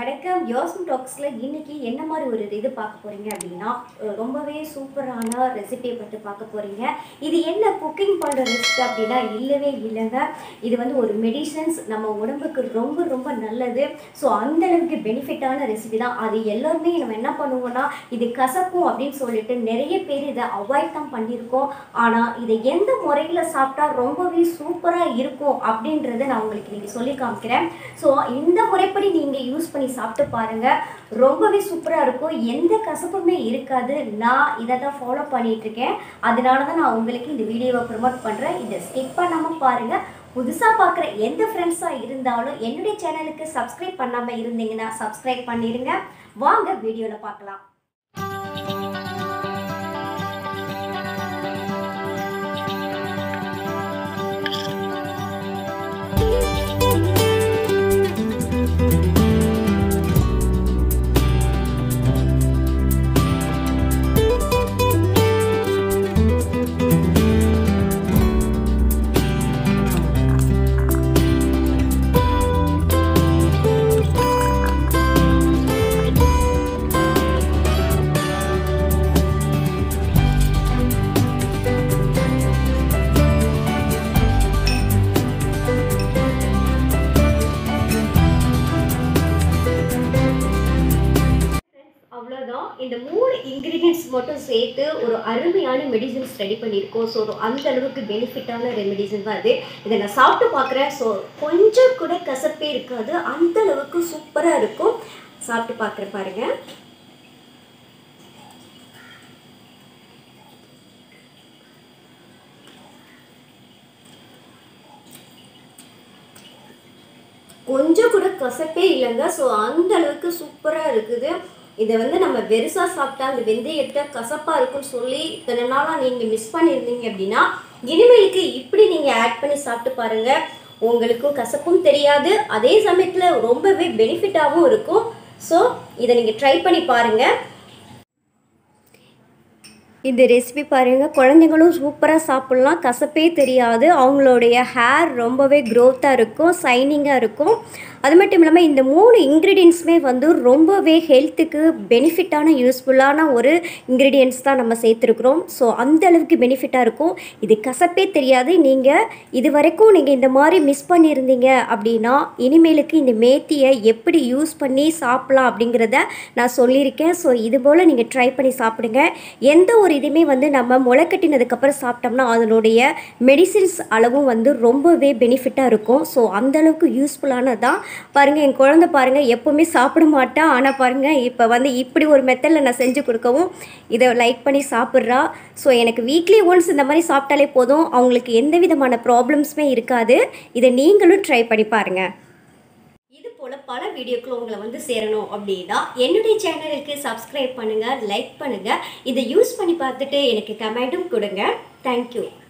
வணக்கம் யோசம் டாக்ஸில் இன்னைக்கு என்ன மாதிரி ஒரு இது பார்க்க போறீங்க அப்படின்னா அஹ் ரொம்பவே சூப்பரான ரெசிபியை பற்றி பார்க்க போறீங்க இது என்ன குக்கிங் பண்ணுற ரெசிபி அப்படின்னா இல்லவே இல்லைங்க இது வந்து ஒரு மெடிசன்ஸ் நம்ம உடம்புக்கு ரொம்ப ரொம்ப நல்லது ஸோ அந்த அளவுக்கு பெனிஃபிட்டான ரெசிபி தான் அது எல்லாருமே நம்ம என்ன பண்ணுவோம்னா இது கசக்கும் அப்படின்னு சொல்லிட்டு நிறைய பேர் இதை அவாய்ட் தான் பண்ணியிருக்கோம் ஆனால் இதை எந்த முறையில் சாப்பிட்டா ரொம்பவே சூப்பராக இருக்கும் அப்படின்றத நான் உங்களுக்கு இன்னைக்கு சொல்லி காமிக்கிறேன் ஸோ இந்த முறைப்படி நீங்கள் யூஸ் பண்ணி சாப்பிட்டு பாருங்கள் ரொம்பவே சூப்பராக இருக்கும் எந்த கசப்புமே இருக்காது நான் இதை தான் ஃபாலோ பண்ணிகிட்ருக்கேன் அதனால தான் நான் உங்களுக்கு இந்த வீடியோவை ப்ரொமோட் பண்ணுறேன் இதை ஸ்கிப் பண்ணாமல் பாருங்கள் புதுசாக பார்க்குற எந்த ஃப்ரெண்ட்ஸாக இருந்தாலும் என்னுடைய சேனலுக்கு சப்ஸ்கிரைப் பண்ணாமல் இருந்தீங்கன்னா சப்ஸ்கிரைப் பண்ணிடுங்க வாங்க வீடியோவில் பார்க்கலாம் அவ்வளோதான் இந்த மூணு இன்க்ரீடியன்ஸ் மட்டும் சேர்த்து ஒரு அருமையான மெடிசன்ஸ் ரெடி பண்ணியிருக்கோம் ஸோ அந்த அளவுக்கு பெனிஃபிட்டான மெடிசன் தான் இது இதை நான் சாப்பிட்டு பார்க்குறேன் ஸோ கொஞ்சம் கூட கசப்பே இருக்காது அந்த அளவுக்கு சூப்பராக இருக்கும் சாப்பிட்டு பார்க்குறேன் பாருங்கள் கொஞ்சம் கூட கசப்பே இல்லைங்க ஸோ அந்த அளவுக்கு சூப்பராக இருக்குது இதை வந்து நம்ம வெறுசாக சாப்பிட்டா அந்த வெந்தயத்தை கசப்பாக இருக்குன்னு சொல்லி இத்தனை நாளாக நீங்கள் மிஸ் பண்ணியிருந்தீங்க அப்படின்னா இனிமேலுக்கு இப்படி நீங்கள் ஆட் பண்ணி சாப்பிட்டு பாருங்கள் உங்களுக்கும் கசப்பும் தெரியாது அதே சமயத்தில் ரொம்பவே பெனிஃபிட்டாகவும் இருக்கும் ஸோ இதை நீங்கள் ட்ரை பண்ணி பாருங்கள் இந்த ரெசிபி பாருங்கள் குழந்தைங்களும் சூப்பராக சாப்பிட்லாம் கசப்பே தெரியாது அவங்களுடைய ஹேர் ரொம்பவே க்ரோத்தாக இருக்கும் சைனிங்காக இருக்கும் அது மட்டும் இல்லாமல் இந்த மூணு இன்க்ரீடியன்ஸுமே வந்து ரொம்பவே ஹெல்த்துக்கு பெனிஃபிட்டான யூஸ்ஃபுல்லான ஒரு இன்க்ரீடியன்ஸ் தான் நம்ம சேர்த்துருக்குறோம் ஸோ அந்த அளவுக்கு பெனிஃபிட்டாக இருக்கும் இது கசப்பே தெரியாது நீங்கள் இது வரைக்கும் நீங்கள் இந்த மாதிரி மிஸ் பண்ணியிருந்தீங்க அப்படின்னா இனிமேலுக்கு இந்த மேத்தியை எப்படி யூஸ் பண்ணி சாப்பிட்லாம் அப்படிங்கிறத நான் சொல்லியிருக்கேன் ஸோ இது போல் நீங்கள் ட்ரை பண்ணி சாப்பிடுங்க எந்த ஒரு இதுவுமே வந்து நம்ம முளைக்கட்டினதுக்கப்புறம் சாப்பிட்டோம்னா அதனுடைய மெடிசின்ஸ் அளவும் வந்து ரொம்பவே பெனிஃபிட்டாக இருக்கும் ஸோ அந்தளவுக்கு யூஸ்ஃபுல்லானது தான் பாருங்கள் என் குழந்தை பாருங்கள் எப்போவுமே சாப்பிட மாட்டா ஆனால் பாருங்கள் இப்போ வந்து இப்படி ஒரு மெத்தடில் நான் செஞ்சு கொடுக்கவும் இதை லைக் பண்ணி சாப்பிட்றா ஸோ எனக்கு வீக்லி ஒன்ஸ் இந்த மாதிரி சாப்பிட்டாலே போதும் அவங்களுக்கு எந்த விதமான ப்ராப்ளம்ஸுமே இருக்காது இதை நீங்களும் ட்ரை பண்ணி பாருங்கள் இது போல் பல வீடியோக்கள் உங்களை வந்து சேரணும் அப்படின்னா என்னுடைய சேனலுக்கு சப்ஸ்கிரைப் பண்ணுங்கள் லைக் பண்ணுங்கள் இதை யூஸ் பண்ணி பார்த்துட்டு எனக்கு கமெண்ட்டும் கொடுங்க தேங்க்யூ